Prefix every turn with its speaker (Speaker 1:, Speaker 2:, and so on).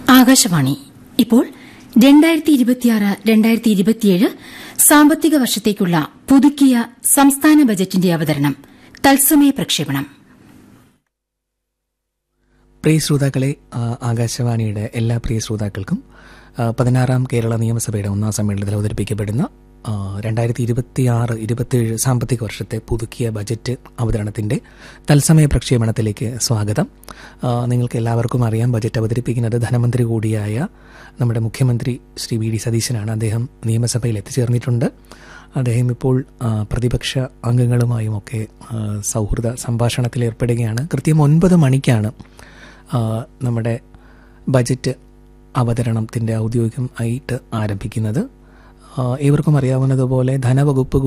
Speaker 1: ആകാശവാണി ഇപ്പോൾ രണ്ടായിരത്തി ഇരുപത്തിയാറ് രണ്ടായിരത്തി ഇരുപത്തിയേഴ് സാമ്പത്തിക വർഷത്തേക്കുള്ള പുതുക്കിയ സംസ്ഥാന ബജറ്റിന്റെ അവതരണം തത്സമയ പ്രക്ഷേപണം
Speaker 2: പ്രിയ ശ്രോതാക്കളെ ആ, ആകാശവാണിയുടെ എല്ലാ പ്രിയ ശ്രോതാക്കൾക്കും ആ, പതിനാറാം കേരള നിയമസഭയുടെ ഒന്നാം സമ്മേളനത്തിൽ അവതരിപ്പിക്കപ്പെടുന്ന ആ, രണ്ടായിരത്തി ഇരുപത്തിയാറ് ഇരുപത്തിയേഴ് സാമ്പത്തിക വർഷത്തെ പുതുക്കിയ ബജറ്റ് അവതരണത്തിന്റെ തത്സമയ പ്രക്ഷേപണത്തിലേക്ക് സ്വാഗതം ആ, നിങ്ങൾക്ക് എല്ലാവർക്കും അറിയാം ബജറ്റ് അവതരിപ്പിക്കുന്നത് ധനമന്ത്രി കൂടിയായ നമ്മുടെ മുഖ്യമന്ത്രി ശ്രീ വി ഡി സതീശനാണ് അദ്ദേഹം നിയമസഭയിൽ എത്തിച്ചേർന്നിട്ടുണ്ട് അദ്ദേഹം ഇപ്പോൾ ആ, പ്രതിപക്ഷ അംഗങ്ങളുമായുമൊക്കെ ആ, സൗഹൃദ സംഭാഷണത്തിൽ ഏർപ്പെടുകയാണ് കൃത്യം ഒൻപത് മണിക്കാണ് ആ, നമ്മുടെ ബജറ്റ് അവതരണത്തിൻ്റെ ഔദ്യോഗികം ആയിട്ട് ആരംഭിക്കുന്നത് ആ, ഏവർക്കും അറിയാവുന്നതുപോലെ ധനവകുപ്പ്